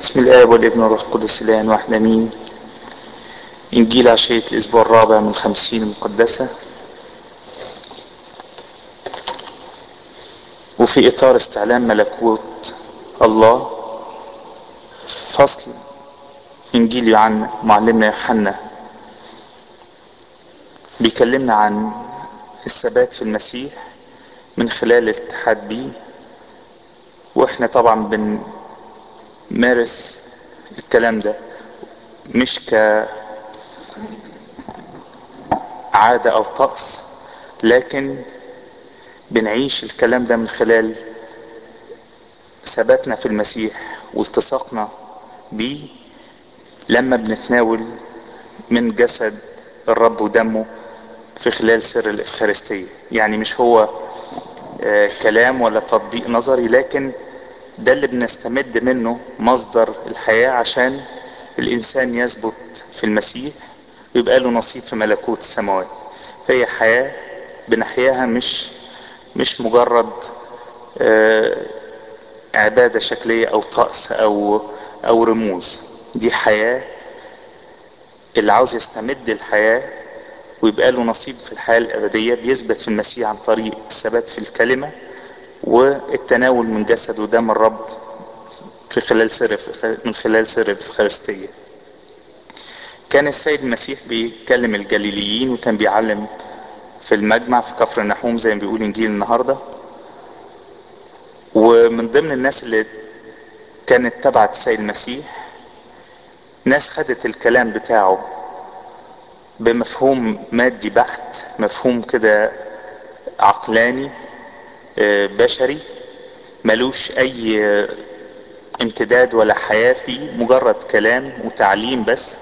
بسم الله والابن والروح القدس الان واحد امين انجيل عشية الاسبوع الرابع من الخمسين المقدسة وفي اطار استعلام ملكوت الله فصل انجيل يوحنا معلمنا يوحنا بيكلمنا عن الثبات في المسيح من خلال الاتحاد بيه واحنا طبعا بنمارس الكلام ده مش كعادة او طقس لكن بنعيش الكلام ده من خلال ثباتنا في المسيح والتصاقنا بيه لما بنتناول من جسد الرب ودمه في خلال سر الإفخارستية يعني مش هو آه كلام ولا تطبيق نظري لكن ده اللي بنستمد منه مصدر الحياة عشان الإنسان يثبت في المسيح ويبقى له نصيب في ملكوت السماوات فهي حياة بنحياها مش مش مجرد آه عبادة شكلية أو طقس أو أو رموز دي حياة اللي عاوز يستمد الحياة ويبقى له نصيب في الحياة الأبدية بيثبت في المسيح عن طريق الثبات في الكلمة والتناول من جسد ودم الرب في خلال سر من خلال سر الإفخارستية كان السيد المسيح بيكلم الجليليين وكان بيعلم في المجمع في كفر النحوم زي ما بيقول انجيل النهارده ومن ضمن الناس اللي كانت تبعت السيد المسيح ناس خدت الكلام بتاعه بمفهوم مادي بحت مفهوم كده عقلاني بشري ملوش اي امتداد ولا حياة فيه مجرد كلام وتعليم بس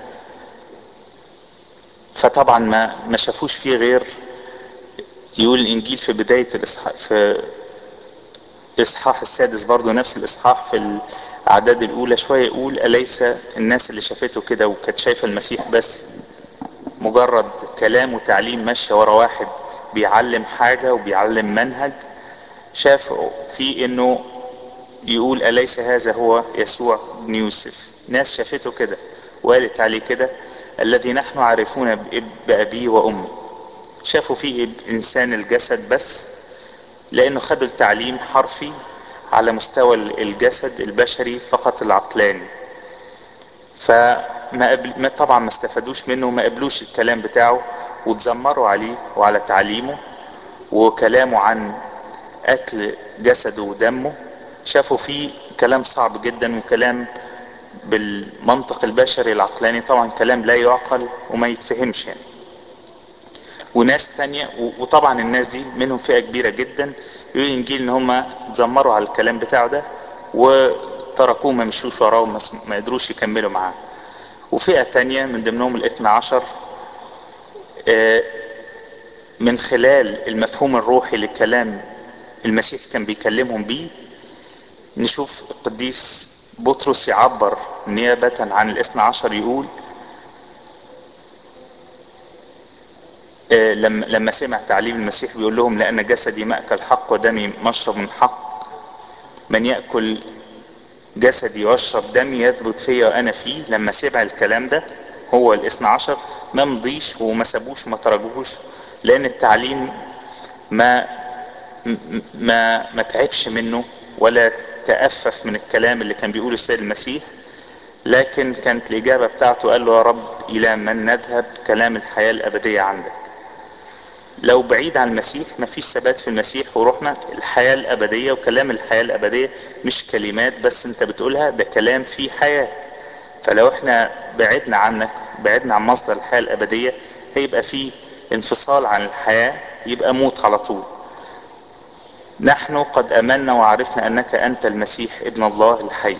فطبعا ما ما شافوش فيه غير يقول الانجيل في بداية الاصحاح في الاصحاح السادس برضو نفس الاصحاح في الاعداد الاولى شوية يقول اليس الناس اللي شافته كده وكانت شايفة المسيح بس مجرد كلام وتعليم ماشية ورا واحد بيعلم حاجة وبيعلم منهج شافوا في انه يقول اليس هذا هو يسوع بن يوسف ناس شافته كده وقالت عليه كده الذي نحن عارفون بأبيه وأمه شافوا فيه إنسان الجسد بس لأنه خدوا التعليم حرفي على مستوى الجسد البشري فقط العقلاني فما قبل ما طبعا ما استفادوش منه وما قبلوش الكلام بتاعه وتذمروا عليه وعلى تعليمه وكلامه عن أكل جسده ودمه شافوا فيه كلام صعب جدا وكلام بالمنطق البشري العقلاني طبعا كلام لا يعقل وما يتفهمش يعني وناس تانية وطبعا الناس دي منهم فئة كبيرة جدا يقول الانجيل ان هم اتذمروا على الكلام بتاعه ده وتركوه ما مشوش وراه ما قدروش يكملوا معاه وفئة تانية من ضمنهم الاثنى عشر من خلال المفهوم الروحي للكلام المسيح كان بيكلمهم بيه نشوف القديس بطرس يعبر نيابة عن الاثنى عشر يقول لما لما سمع تعليم المسيح بيقول لهم لأن جسدي مأكل حق ودمي مشرب من حق من يأكل جسدي ويشرب دمي يثبت فيا وأنا فيه لما سمع الكلام ده هو الاثنى عشر ما مضيش وما سابوش وما ترجوش لأن التعليم ما ما ما تعبش منه ولا تأفف من الكلام اللي كان بيقوله السيد المسيح لكن كانت الإجابة بتاعته قال له يا رب إلى من نذهب كلام الحياة الأبدية عندك لو بعيد عن المسيح ما فيش ثبات في المسيح وروحنا الحياة الأبدية وكلام الحياة الأبدية مش كلمات بس انت بتقولها ده كلام فيه حياة فلو احنا بعدنا عنك بعدنا عن مصدر الحياة الأبدية هيبقى فيه انفصال عن الحياة يبقى موت على طول نحن قد امنا وعرفنا انك انت المسيح ابن الله الحي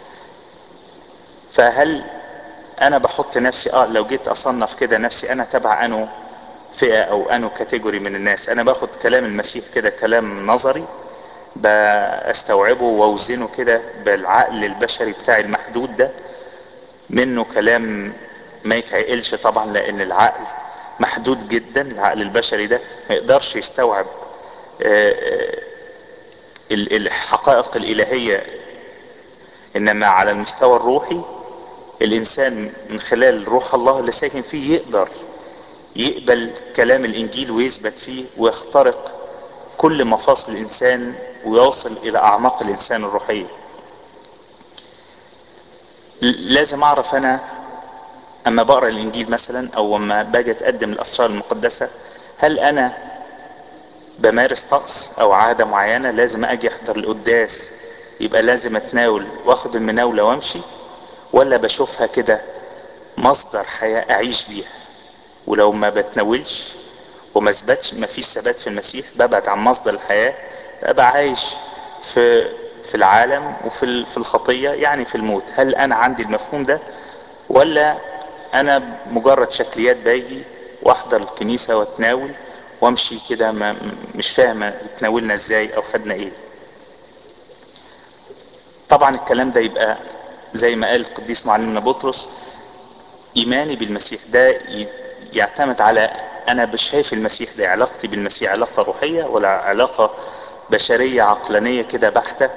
فهل انا بحط نفسي اه لو جيت اصنف كده نفسي انا تبع انو فئة او انو كاتيجوري من الناس انا باخد كلام المسيح كده كلام نظري بستوعبه واوزنه كده بالعقل البشري بتاعي المحدود ده منه كلام ما يتعقلش طبعا لان العقل محدود جدا العقل البشري ده ما يقدرش يستوعب الحقائق الإلهية انما على المستوى الروحي الانسان من خلال روح الله اللي ساكن فيه يقدر يقبل كلام الانجيل ويثبت فيه ويخترق كل مفاصل الانسان ويوصل الى اعماق الانسان الروحيه لازم اعرف انا اما بقرا الانجيل مثلا او اما باجي اتقدم الاسرار المقدسه هل انا بمارس طقس او عاده معينه لازم اجي احضر القداس يبقى لازم اتناول واخد المناوله وامشي ولا بشوفها كده مصدر حياه اعيش بيها ولو ما بتناولش وما اثبتش ما فيش ثبات في المسيح ببعد عن مصدر الحياه ابقى عايش في في العالم وفي في الخطيه يعني في الموت هل انا عندي المفهوم ده ولا انا مجرد شكليات باجي واحضر الكنيسه واتناول وامشي كده ما مش فاهم اتناولنا ازاي او خدنا ايه طبعا الكلام ده يبقى زي ما قال القديس معلمنا بطرس ايماني بالمسيح ده يعتمد على انا شايف المسيح ده علاقتي بالمسيح علاقه روحيه ولا علاقه بشريه عقلانيه كده بحته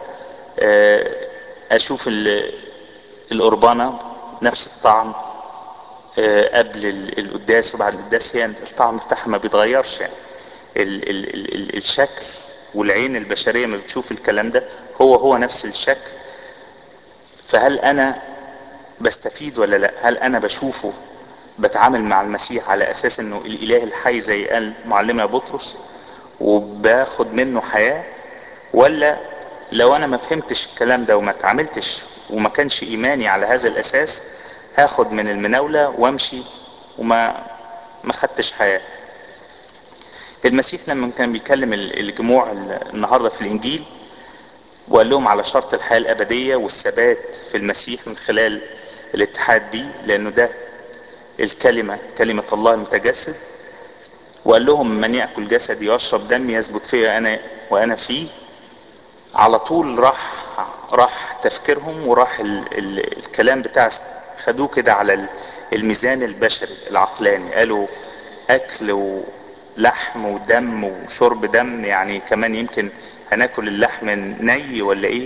اشوف القربانه نفس الطعم قبل القداس وبعد القداس هي الطعم بتاعها ما بيتغيرش يعني ال ال ال ال الشكل والعين البشريه ما بتشوف الكلام ده هو هو نفس الشكل فهل انا بستفيد ولا لا هل انا بشوفه بتعامل مع المسيح على اساس انه الاله الحي زي قال معلمنا بطرس وباخد منه حياه ولا لو انا ما فهمتش الكلام ده وما اتعاملتش وما كانش ايماني على هذا الاساس هاخد من المناولة وامشي وما ما خدتش حياة المسيح لما كان بيكلم الجموع النهاردة في الانجيل وقال لهم على شرط الحياة الابدية والثبات في المسيح من خلال الاتحاد بيه لانه ده الكلمة كلمة الله المتجسد وقال لهم من يأكل جسدي ويشرب دمي يثبت فيا انا وانا فيه على طول راح راح تفكيرهم وراح ال ال الكلام بتاع خدوه كده على الميزان البشري العقلاني قالوا اكل ولحم ودم وشرب دم يعني كمان يمكن هناكل اللحم ني ولا ايه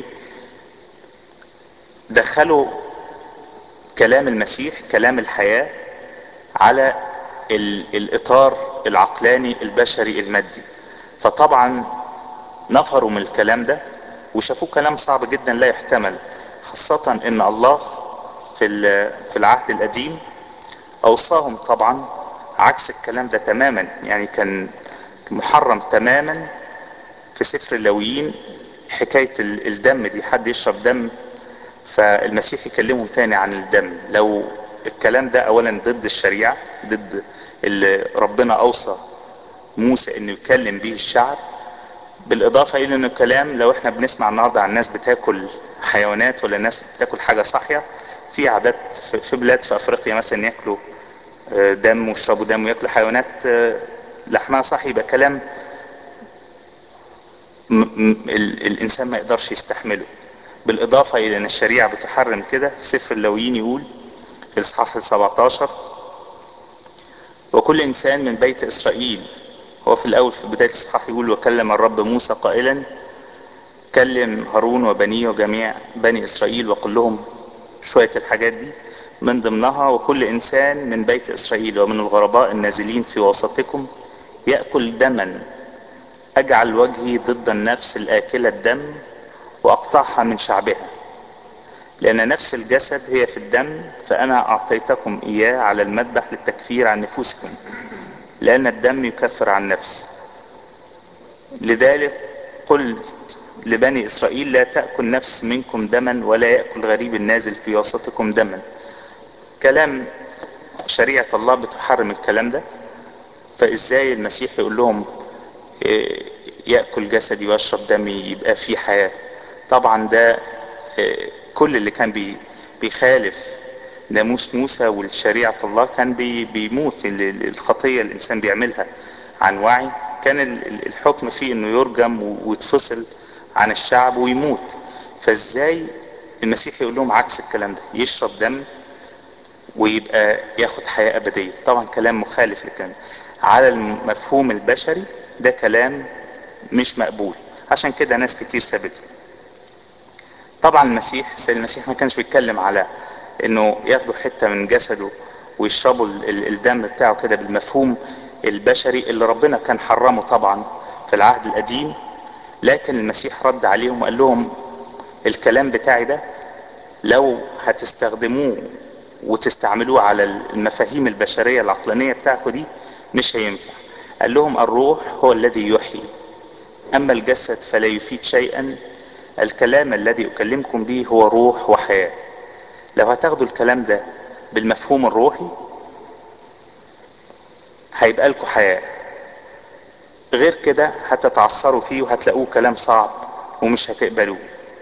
دخلوا كلام المسيح كلام الحياة على الاطار العقلاني البشري المادي فطبعا نفروا من الكلام ده وشافوه كلام صعب جدا لا يحتمل خاصة ان الله في في العهد القديم اوصاهم طبعا عكس الكلام ده تماما يعني كان محرم تماما في سفر اللاويين حكاية الدم دي حد يشرب دم فالمسيح يكلمهم تاني عن الدم لو الكلام ده اولا ضد الشريعة ضد اللي ربنا اوصى موسى انه يكلم به الشعب بالاضافة الى انه الكلام لو احنا بنسمع النهاردة عن ناس بتاكل حيوانات ولا ناس بتاكل حاجة صحية في عادات في بلاد في افريقيا مثلا ياكلوا دم ويشربوا دم وياكلوا حيوانات لحمها صحي يبقى كلام الانسان ما يقدرش يستحمله بالاضافة الى ان الشريعة بتحرم كده في سفر اللاويين يقول في الاصحاح 17 وكل انسان من بيت اسرائيل هو في الاول في بداية الاصحاح يقول وكلم الرب موسى قائلا كلم هارون وبنيه وجميع بني اسرائيل وقل لهم شوية الحاجات دي من ضمنها وكل انسان من بيت اسرائيل ومن الغرباء النازلين في وسطكم يأكل دما اجعل وجهي ضد النفس الاكلة الدم واقطعها من شعبها لان نفس الجسد هي في الدم فانا اعطيتكم اياه على المذبح للتكفير عن نفوسكم لان الدم يكفر عن نفس لذلك قلت لبني اسرائيل لا تأكل نفس منكم دما ولا يأكل غريب النازل في وسطكم دما كلام شريعة الله بتحرم الكلام ده فازاي المسيح يقول لهم يأكل جسدي ويشرب دمي يبقى في حياة طبعا ده كل اللي كان بيخالف ناموس موسى والشريعة الله كان بي بيموت الخطية الإنسان بيعملها عن وعي كان الحكم فيه انه يرجم ويتفصل عن الشعب ويموت فازاي المسيح يقول لهم عكس الكلام ده يشرب دم ويبقى ياخد حياة أبدية طبعا كلام مخالف للكلام ده على المفهوم البشري ده كلام مش مقبول عشان كده ناس كتير سابته طبعا المسيح سيد المسيح ما كانش بيتكلم على انه ياخدوا حتة من جسده ويشربوا الدم بتاعه كده بالمفهوم البشري اللي ربنا كان حرمه طبعا في العهد القديم لكن المسيح رد عليهم وقال لهم الكلام بتاعي ده لو هتستخدموه وتستعملوه على المفاهيم البشرية العقلانية بتاعكم دي مش هينفع قال لهم الروح هو الذي يحيي اما الجسد فلا يفيد شيئا الكلام الذي اكلمكم به هو روح وحياة لو هتاخدوا الكلام ده بالمفهوم الروحي هيبقى لكم حياة غير كده هتتعثروا فيه وهتلاقوه كلام صعب ومش هتقبلوه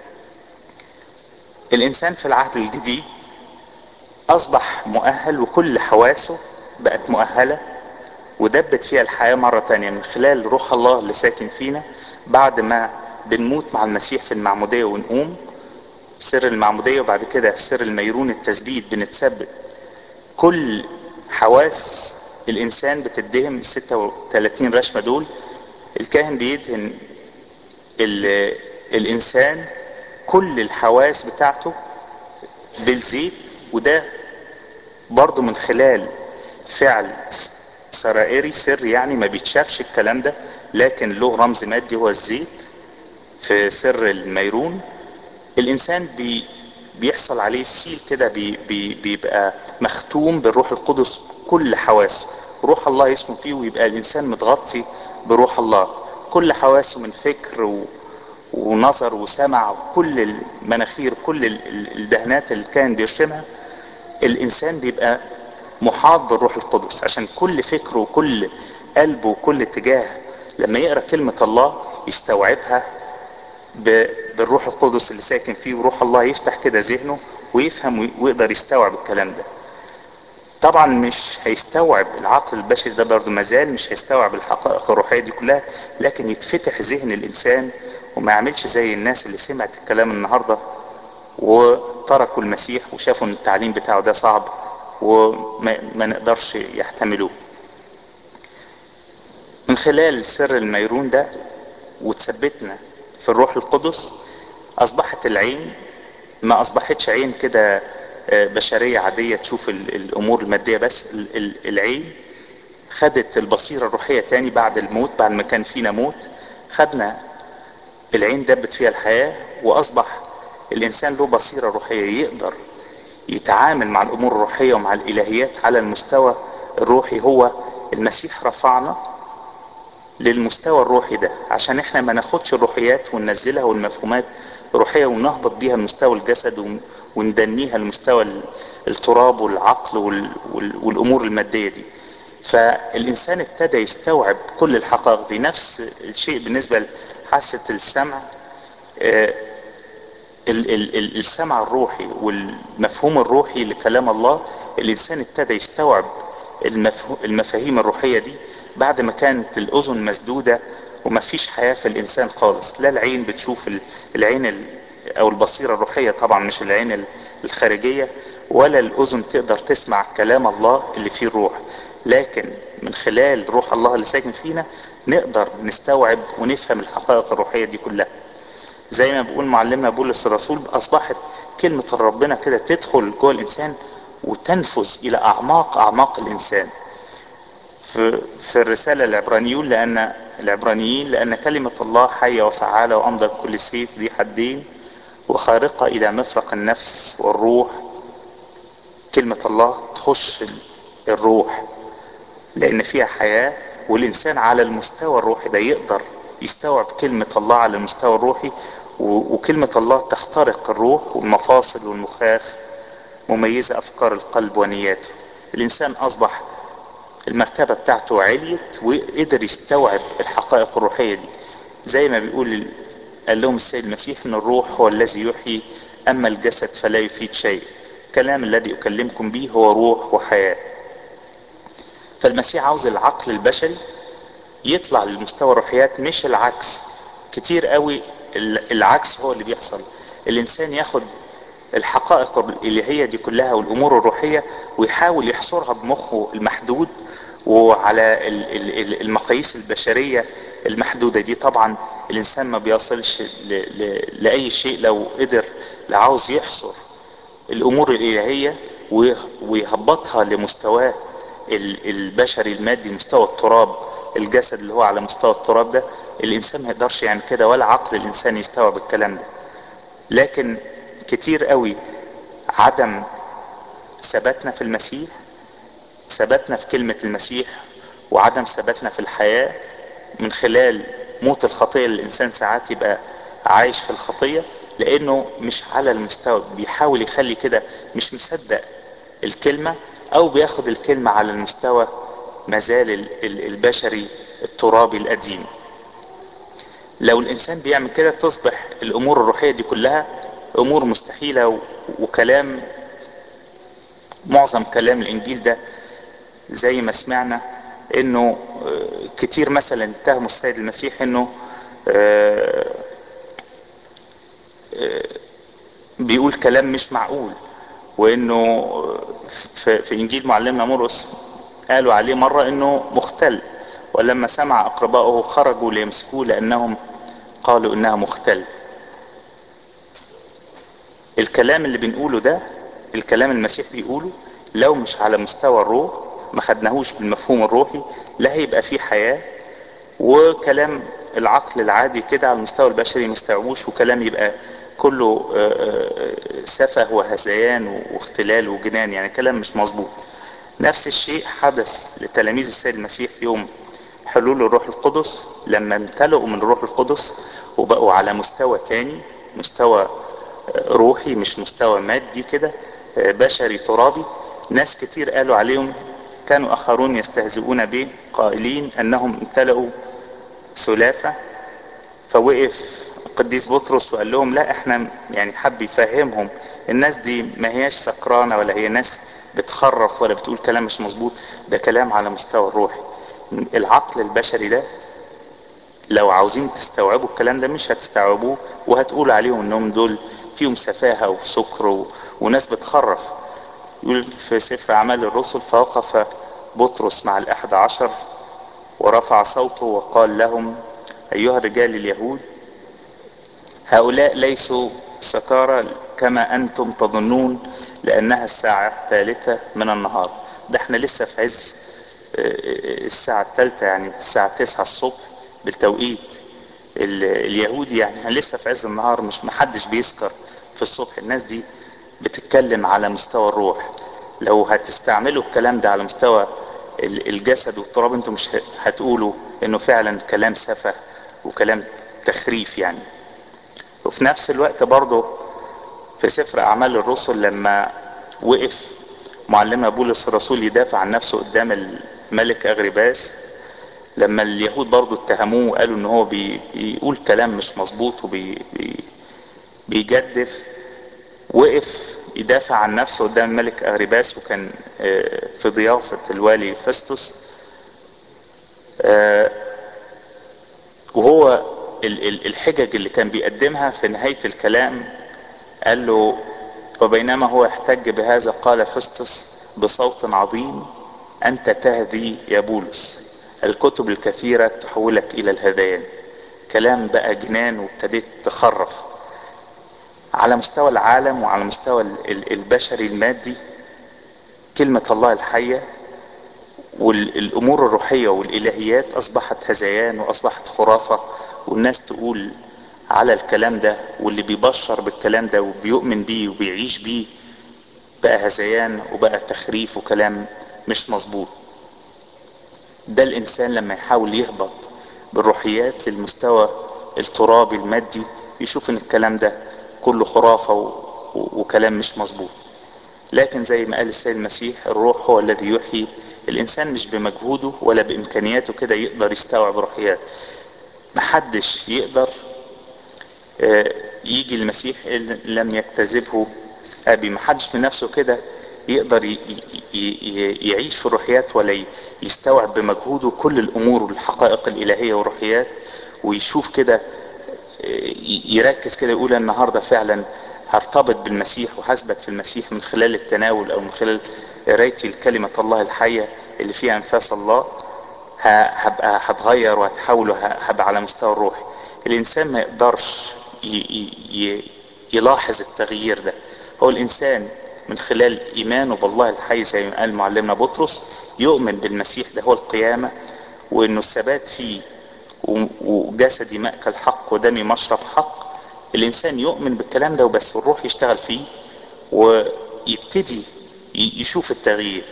الانسان في العهد الجديد اصبح مؤهل وكل حواسه بقت مؤهلة ودبت فيها الحياة مرة تانية من خلال روح الله اللي ساكن فينا بعد ما بنموت مع المسيح في المعمودية ونقوم سر المعمودية وبعد كده في سر الميرون التثبيت بنتثبت كل حواس الانسان بتدهم 36 رشمة دول الكاهن بيدهن الانسان كل الحواس بتاعته بالزيت وده برضو من خلال فعل سرائري سر يعني ما بيتشافش الكلام ده لكن له رمز مادي هو الزيت في سر الميرون الانسان بي بيحصل عليه سيل كده بي بي بيبقى مختوم بالروح القدس كل حواسه روح الله يسكن فيه ويبقى الانسان متغطي بروح الله كل حواسه من فكر و ونظر وسمع كل المناخير كل الدهنات اللي كان بيرشمها الانسان بيبقى محاط بالروح القدس عشان كل فكره وكل قلبه وكل اتجاه لما يقرا كلمة الله يستوعبها بالروح القدس اللي ساكن فيه وروح الله يفتح كده ذهنه ويفهم ويقدر يستوعب الكلام ده طبعا مش هيستوعب العقل البشري ده برضه مازال مش هيستوعب الحقائق الروحية دي كلها لكن يتفتح ذهن الانسان وما يعملش زي الناس اللي سمعت الكلام النهاردة وتركوا المسيح وشافوا ان التعليم بتاعه ده صعب وما نقدرش يحتملوه من خلال سر الميرون ده وتثبتنا في الروح القدس اصبحت العين ما اصبحتش عين كده بشرية عادية تشوف الامور المادية بس العين خدت البصيرة الروحية تاني بعد الموت بعد ما كان فينا موت خدنا العين دبت فيها الحياة واصبح الانسان له بصيرة روحية يقدر يتعامل مع الامور الروحية ومع الالهيات على المستوى الروحي هو المسيح رفعنا للمستوى الروحي ده عشان احنا ما ناخدش الروحيات وننزلها والمفهومات الروحية ونهبط بيها لمستوى الجسد وندنيها لمستوى التراب والعقل والامور المادية دي فالانسان ابتدى يستوعب كل الحقائق دي نفس الشيء بالنسبة لحاسة السمع السمع الروحي والمفهوم الروحي لكلام الله الانسان ابتدى يستوعب المفاهيم الروحية دي بعد ما كانت الاذن مسدودة وما فيش حياة في الانسان خالص لا العين بتشوف العين او البصيرة الروحية طبعا مش العين الخارجية ولا الاذن تقدر تسمع كلام الله اللي فيه الروح لكن من خلال روح الله اللي ساكن فينا نقدر نستوعب ونفهم الحقائق الروحية دي كلها زي ما بيقول معلمنا بولس الرسول اصبحت كلمة ربنا كده تدخل جوه الانسان وتنفذ الى اعماق اعماق الانسان في, في الرسالة العبرانيون لان العبرانيين لان كلمة الله حية وفعالة وامضى كل سيف ذي حدين وخارقة الى مفرق النفس والروح كلمة الله تخش الروح لان فيها حياة والانسان على المستوى الروحي ده يقدر يستوعب كلمة الله على المستوى الروحي وكلمة الله تخترق الروح والمفاصل والمخاخ مميزة افكار القلب ونياته الانسان اصبح المرتبة بتاعته عليت وقدر يستوعب الحقائق الروحية دي زي ما بيقول قال لهم السيد المسيح ان الروح هو الذي يحيي اما الجسد فلا يفيد شيء الكلام الذي اكلمكم به هو روح وحياة فالمسيح عاوز العقل البشري يطلع للمستوى الروحيات مش العكس كتير قوي العكس هو اللي بيحصل الانسان ياخد الحقائق الالهية دي كلها والامور الروحية ويحاول يحصرها بمخه المحدود وعلى المقاييس البشرية المحدودة دي طبعا الانسان ما بيصلش لأي شيء لو قدر لا عاوز يحصر الامور الالهية ويهبطها لمستواه البشري المادي مستوى التراب الجسد اللي هو على مستوى التراب ده الانسان ما يقدرش يعني كده ولا عقل الانسان يستوعب الكلام ده لكن كتير قوي عدم ثباتنا في المسيح ثباتنا في كلمة المسيح وعدم ثباتنا في الحياة من خلال موت الخطية الإنسان ساعات يبقى عايش في الخطية لأنه مش على المستوى بيحاول يخلي كده مش مصدق الكلمة أو بياخد الكلمة على المستوى مازال البشري الترابي القديم لو الإنسان بيعمل كده تصبح الأمور الروحية دي كلها أمور مستحيلة وكلام معظم كلام الإنجيل ده زي ما سمعنا انه كتير مثلا اتهموا السيد المسيح انه بيقول كلام مش معقول وانه في انجيل معلمنا مرقس قالوا عليه مرة انه مختل ولما سمع اقربائه خرجوا ليمسكوه لانهم قالوا انها مختل الكلام اللي بنقوله ده الكلام المسيح بيقوله لو مش على مستوى الروح ما خدناهوش بالمفهوم الروحي لا هيبقى فيه حياة وكلام العقل العادي كده على المستوى البشري ما يستوعبوش وكلام يبقى كله سفه وهذيان واختلال وجنان يعني كلام مش مظبوط نفس الشيء حدث لتلاميذ السيد المسيح يوم حلول الروح القدس لما امتلئوا من الروح القدس وبقوا على مستوى تاني مستوى روحي مش مستوى مادي كده بشري ترابي ناس كتير قالوا عليهم كانوا اخرون يستهزئون به قائلين انهم امتلأوا سلافة فوقف القديس بطرس وقال لهم لا احنا يعني حب يفهمهم الناس دي ما هياش سكرانة ولا هي ناس بتخرف ولا بتقول كلام مش مظبوط ده كلام على مستوى الروحي العقل البشري ده لو عاوزين تستوعبوا الكلام ده مش هتستوعبوه وهتقول عليهم انهم دول فيهم سفاهة وسكر و... وناس بتخرف يقول في سفر اعمال الرسل فوقف بطرس مع الاحد عشر ورفع صوته وقال لهم ايها الرجال اليهود هؤلاء ليسوا سكارى كما انتم تظنون لانها الساعة الثالثة من النهار ده احنا لسه في عز الساعة الثالثة يعني الساعة تسعة الصبح بالتوقيت اليهودي يعني احنا لسه في عز النهار مش محدش بيسكر في الصبح الناس دي بتتكلم على مستوى الروح لو هتستعملوا الكلام ده على مستوى الجسد والتراب انتم مش هتقولوا انه فعلا كلام سفه وكلام تخريف يعني وفي نفس الوقت برضه في سفر اعمال الرسل لما وقف معلمنا بولس الرسول يدافع عن نفسه قدام الملك اغرباس لما اليهود برضه اتهموه وقالوا ان هو بيقول كلام مش مظبوط وبيجدف وقف يدافع عن نفسه قدام الملك اغرباس وكان في ضيافة الوالي فستوس وهو الحجج اللي كان بيقدمها في نهاية الكلام قال له وبينما هو يحتج بهذا قال فستوس بصوت عظيم انت تهذي يا بولس الكتب الكثيرة تحولك الى الهذيان كلام بقى جنان وابتديت تخرف على مستوى العالم وعلى مستوى البشري المادي كلمة الله الحية والامور الروحية والالهيات اصبحت هذيان واصبحت خرافة والناس تقول على الكلام ده واللي بيبشر بالكلام ده وبيؤمن بيه وبيعيش بيه بقى هذيان وبقى تخريف وكلام مش مظبوط ده الانسان لما يحاول يهبط بالروحيات للمستوى الترابي المادي يشوف ان الكلام ده كله خرافة و... و... وكلام مش مظبوط لكن زي ما قال السيد المسيح الروح هو الذي يحيي الانسان مش بمجهوده ولا بامكانياته كده يقدر يستوعب روحيات محدش يقدر يجي المسيح لم يجتذبه ابي محدش من نفسه كده يقدر يعيش في الروحيات ولا يستوعب بمجهوده كل الامور والحقائق الالهيه والروحيات ويشوف كده يركز كده يقول النهارده فعلا هرتبط بالمسيح وهثبت في المسيح من خلال التناول او من خلال قرايتي لكلمة الله الحية اللي فيها انفاس الله هبقى هتغير وهتحول وهبقى على مستوى الروح الانسان ما يقدرش يلاحظ التغيير ده هو الانسان من خلال ايمانه بالله الحي زي ما قال معلمنا بطرس يؤمن بالمسيح ده هو القيامة وانه الثبات فيه وجسدي مأكل حق ودمي مشرب حق الانسان يؤمن بالكلام ده وبس والروح يشتغل فيه ويبتدي يشوف التغيير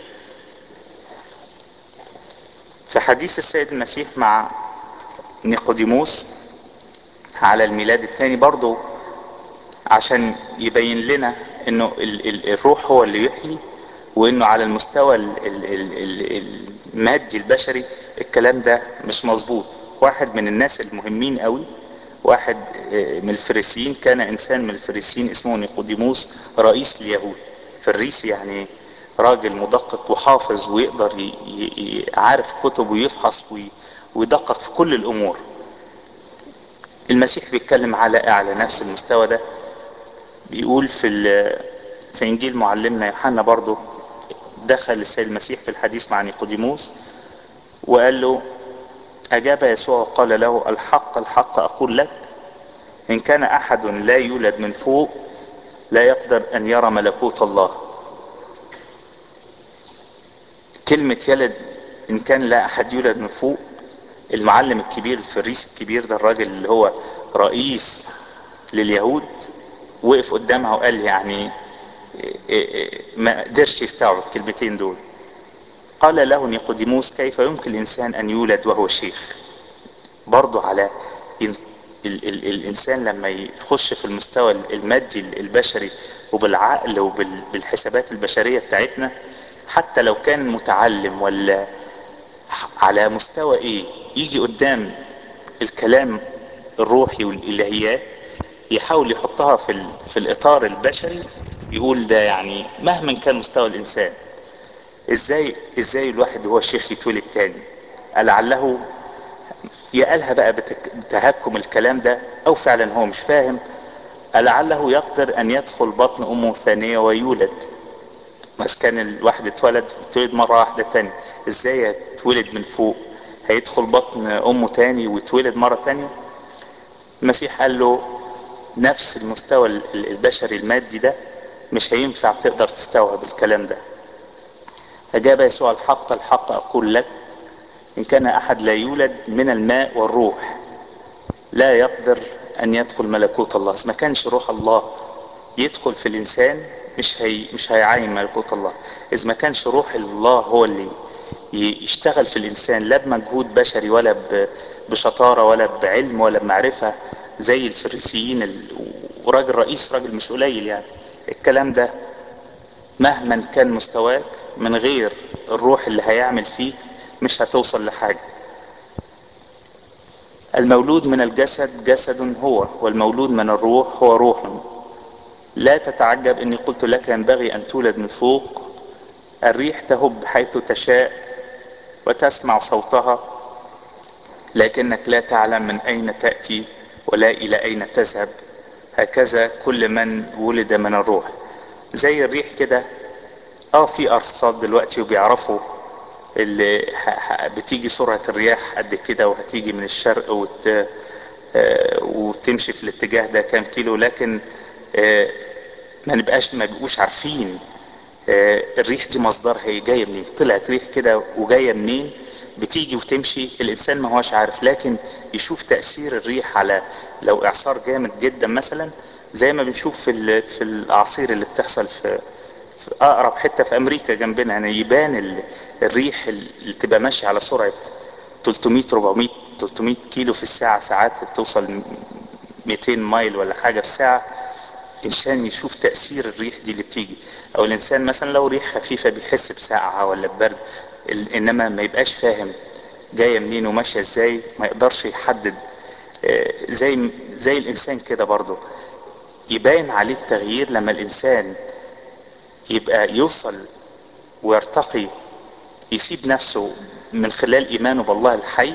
في حديث السيد المسيح مع نيقوديموس على الميلاد الثاني برضو عشان يبين لنا انه ال ال الروح هو اللي يحيي وانه على المستوى ال ال المادي البشري الكلام ده مش مظبوط واحد من الناس المهمين قوي واحد من الفريسيين كان انسان من الفريسيين اسمه نيقوديموس رئيس اليهود فريسي يعني راجل مدقق وحافظ ويقدر عارف كتب ويفحص ويدقق في كل الامور المسيح بيتكلم على اعلى نفس المستوى ده بيقول في في انجيل معلمنا يوحنا برضه دخل السيد المسيح في الحديث مع نيقوديموس وقال له اجاب يسوع وقال له الحق الحق اقول لك ان كان احد لا يولد من فوق لا يقدر ان يرى ملكوت الله كلمة يلد ان كان لا احد يولد من فوق المعلم الكبير الفريس الكبير ده الراجل اللي هو رئيس لليهود وقف قدامها وقال يعني ما قدرش يستوعب الكلمتين دول قال له نيقوديموس كيف يمكن الانسان ان يولد وهو شيخ برضه على ال ال ال الانسان لما يخش في المستوى المادي البشري وبالعقل وبالحسابات البشرية بتاعتنا حتى لو كان متعلم ولا على مستوى ايه يجي قدام الكلام الروحي والالهيات يحاول يحطها في في الاطار البشري يقول ده يعني مهما كان مستوى الانسان ازاي ازاي الواحد هو شيخ يتولد تاني لعله يقالها بقى بتهكم الكلام ده او فعلا هو مش فاهم لعله يقدر ان يدخل بطن امه ثانية ويولد بس كان الواحد اتولد اتولد مرة واحدة تاني ازاي يتولد من فوق هيدخل بطن امه تاني ويتولد مرة تانية المسيح قال له نفس المستوى البشري المادي ده مش هينفع تقدر تستوعب الكلام ده أجاب يسوع الحق الحق أقول لك إن كان أحد لا يولد من الماء والروح لا يقدر أن يدخل ملكوت الله إذا ما كانش روح الله يدخل في الإنسان مش هي مش هيعاين ملكوت الله إذا ما كانش روح الله هو اللي يشتغل في الإنسان لا بمجهود بشري ولا بشطارة ولا بعلم ولا بمعرفة زي الفريسيين وراجل رئيس راجل مش قليل يعني الكلام ده مهما كان مستواك من غير الروح اللي هيعمل فيك مش هتوصل لحاجة المولود من الجسد جسد هو والمولود من الروح هو روح لا تتعجب اني قلت لك ينبغي ان تولد من فوق الريح تهب حيث تشاء وتسمع صوتها لكنك لا تعلم من اين تأتي ولا الى اين تذهب هكذا كل من ولد من الروح زي الريح كده اه في ارصاد دلوقتي وبيعرفوا اللي بتيجي سرعة الرياح قد كده وهتيجي من الشرق وت... وتمشي في الاتجاه ده كام كيلو لكن ما نبقاش ما بيبقوش عارفين الريح دي مصدرها ايه جايه منين طلعت ريح كده وجايه منين بتيجي وتمشي الانسان ما هوش عارف لكن يشوف تاثير الريح على لو اعصار جامد جدا مثلا زي ما بنشوف في في الاعاصير اللي بتحصل في في اقرب حته في امريكا جنبنا يعني يبان الريح اللي تبقى ماشيه على سرعه 300 400 300 كيلو في الساعه ساعات بتوصل 200 مايل ولا حاجه في الساعه انسان يشوف تاثير الريح دي اللي بتيجي او الانسان مثلا لو ريح خفيفه بيحس بسقعه ولا ببرد انما ما يبقاش فاهم جايه منين وماشيه ازاي ما يقدرش يحدد زي زي الانسان كده برضه يبان عليه التغيير لما الانسان يبقى يوصل ويرتقي يسيب نفسه من خلال ايمانه بالله الحي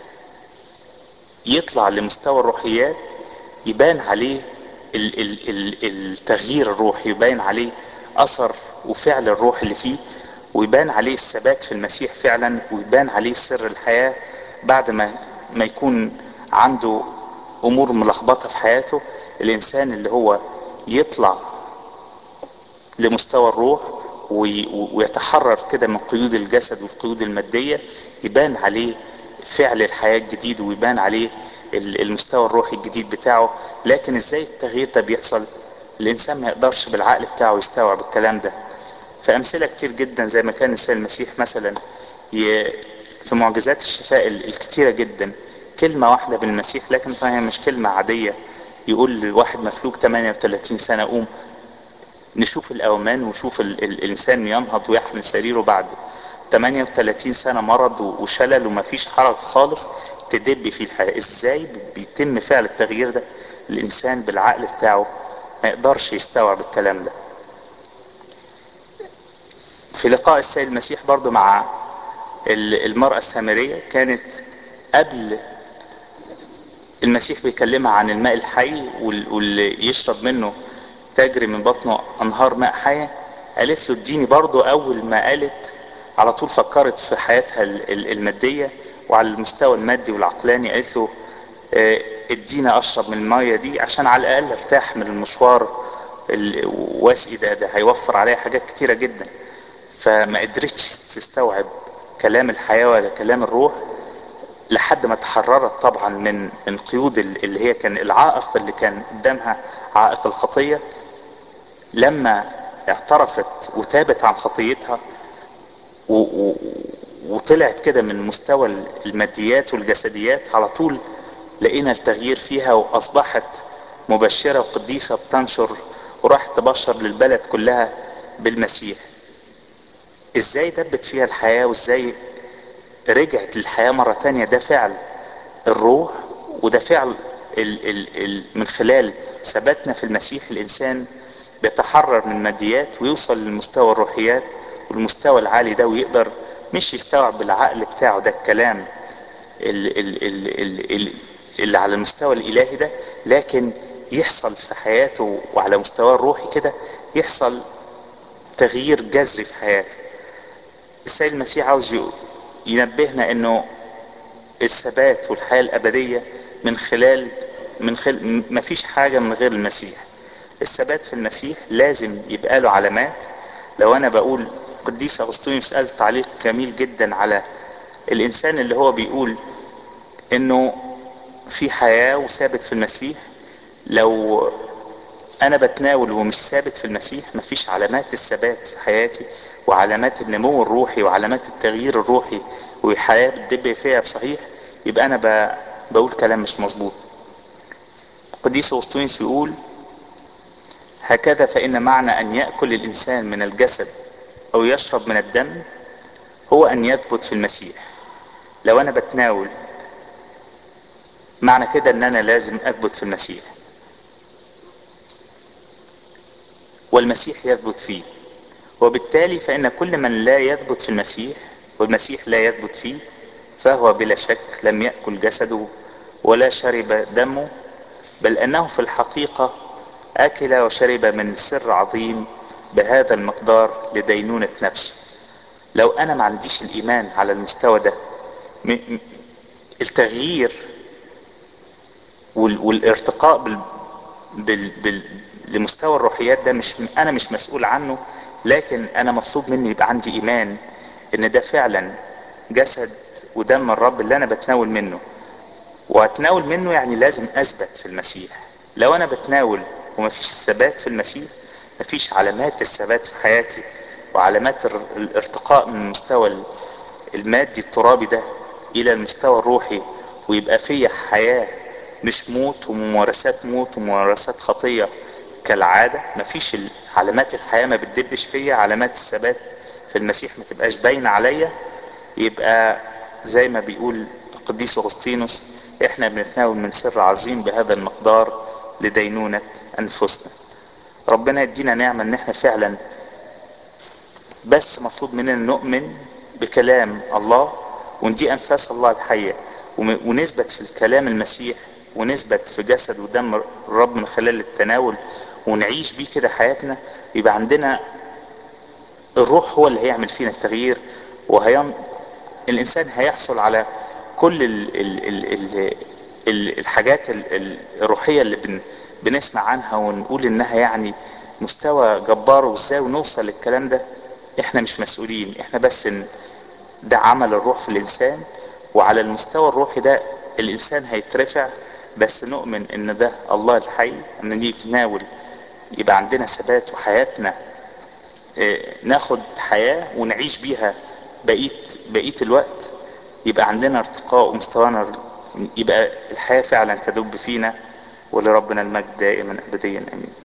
يطلع لمستوى الروحيات يبان عليه ال ال ال التغيير الروحي يبان عليه اثر وفعل الروح اللي فيه ويبان عليه الثبات في المسيح فعلا ويبان عليه سر الحياة بعد ما ما يكون عنده امور ملخبطة في حياته الانسان اللي هو يطلع لمستوى الروح ويتحرر كده من قيود الجسد والقيود المادية يبان عليه فعل الحياة الجديد ويبان عليه المستوى الروحي الجديد بتاعه لكن ازاي التغيير ده بيحصل الانسان ما يقدرش بالعقل بتاعه يستوعب الكلام ده فامثلة كتير جدا زي ما كان السيد المسيح مثلا في معجزات الشفاء الكتيرة جدا كلمة واحدة بالمسيح لكن فهي مش كلمة عادية يقول لواحد مفلوج 38 سنة قوم نشوف الأومان وشوف ال ال الإنسان ينهض ويحمل سريره بعد 38 سنة مرض وشلل ومفيش حركة خالص تدب فيه الحياة ازاي بيتم فعل التغيير ده الإنسان بالعقل بتاعه ما يقدرش يستوعب الكلام ده في لقاء السيد المسيح برضو مع المرأة السامرية كانت قبل المسيح بيكلمها عن الماء الحي واللي يشرب منه تجري من بطنه انهار ماء حية قالت له اديني برضو اول ما قالت على طول فكرت في حياتها المادية وعلى المستوى المادي والعقلاني قالت له ادينا اشرب من المية دي عشان على الاقل ارتاح من المشوار واسقي ده ده هيوفر عليا حاجات كتيرة جدا فما قدرتش تستوعب كلام الحياة ولا كلام الروح لحد ما تحررت طبعا من من قيود اللي هي كان العائق اللي كان قدامها عائق الخطيه لما اعترفت وتابت عن خطيتها و و وطلعت كده من مستوى الماديات والجسديات على طول لقينا التغيير فيها واصبحت مبشره وقديسه بتنشر وراحت تبشر للبلد كلها بالمسيح ازاي دبت فيها الحياه وازاي رجعت للحياة مرة تانية ده فعل الروح وده فعل ال ال ال من خلال ثباتنا في المسيح الإنسان بيتحرر من الماديات ويوصل للمستوى الروحيات والمستوى العالي ده ويقدر مش يستوعب بالعقل بتاعه ده الكلام اللي, اللي, اللي على المستوى الإلهي ده لكن يحصل في حياته وعلى مستواه الروحي كده يحصل تغيير جذري في حياته السيد المسيح عاوز ينبهنا انه الثبات والحياة الابدية من خلال من خلال مفيش حاجة من غير المسيح الثبات في المسيح لازم يبقى له علامات لو انا بقول قديس اغسطينوس قال تعليق جميل جدا على الانسان اللي هو بيقول انه في حياة وثابت في المسيح لو انا بتناول ومش ثابت في المسيح مفيش علامات الثبات في حياتي وعلامات النمو الروحي وعلامات التغيير الروحي وحياة بتدب فيها بصحيح يبقى انا بقول كلام مش مظبوط قديس اغسطينوس يقول هكذا فان معنى ان ياكل الانسان من الجسد او يشرب من الدم هو ان يثبت في المسيح لو انا بتناول معنى كده ان انا لازم اثبت في المسيح والمسيح يثبت فيه وبالتالي فإن كل من لا يثبت في المسيح والمسيح لا يثبت فيه فهو بلا شك لم يأكل جسده ولا شرب دمه بل أنه في الحقيقة أكل وشرب من سر عظيم بهذا المقدار لدينونة نفسه لو أنا ما عنديش الإيمان على المستوى ده التغيير والارتقاء بال بال بال لمستوى الروحيات ده مش انا مش مسؤول عنه لكن انا مطلوب مني يبقى عندي ايمان ان ده فعلا جسد ودم الرب اللي انا بتناول منه واتناول منه يعني لازم اثبت في المسيح لو انا بتناول ومفيش ثبات في المسيح مفيش علامات الثبات في حياتي وعلامات الارتقاء من المستوى المادي الترابي ده الى المستوى الروحي ويبقى فيا حياة مش موت وممارسات موت وممارسات خطية كالعادة مفيش علامات الحياة ما بتدبش فيا علامات الثبات في المسيح ما تبقاش باينة عليا يبقى زي ما بيقول القديس اغسطينوس احنا بنتناول من سر عظيم بهذا المقدار لدينونة انفسنا ربنا يدينا نعمة ان احنا فعلا بس مطلوب مننا نؤمن بكلام الله وندي انفاس الله الحية ونثبت في الكلام المسيح ونثبت في جسد ودم الرب من خلال التناول ونعيش بيه كده حياتنا يبقى عندنا الروح هو اللي هيعمل فينا التغيير وهين الانسان هيحصل على كل ال ال ال ال ال الحاجات ال الروحيه اللي بن بنسمع عنها ونقول انها يعني مستوى جبار وازاي ونوصل للكلام ده احنا مش مسؤولين احنا بس إن ده عمل الروح في الانسان وعلى المستوى الروحي ده الانسان هيترفع بس نؤمن ان ده الله الحي ان نيجي نتناول يبقى عندنا ثبات وحياتنا اه ناخد حياة ونعيش بيها بقية بقية الوقت يبقى عندنا ارتقاء ومستوانا يبقى الحياة فعلا تدب فينا ولربنا المجد دائما ابديا امين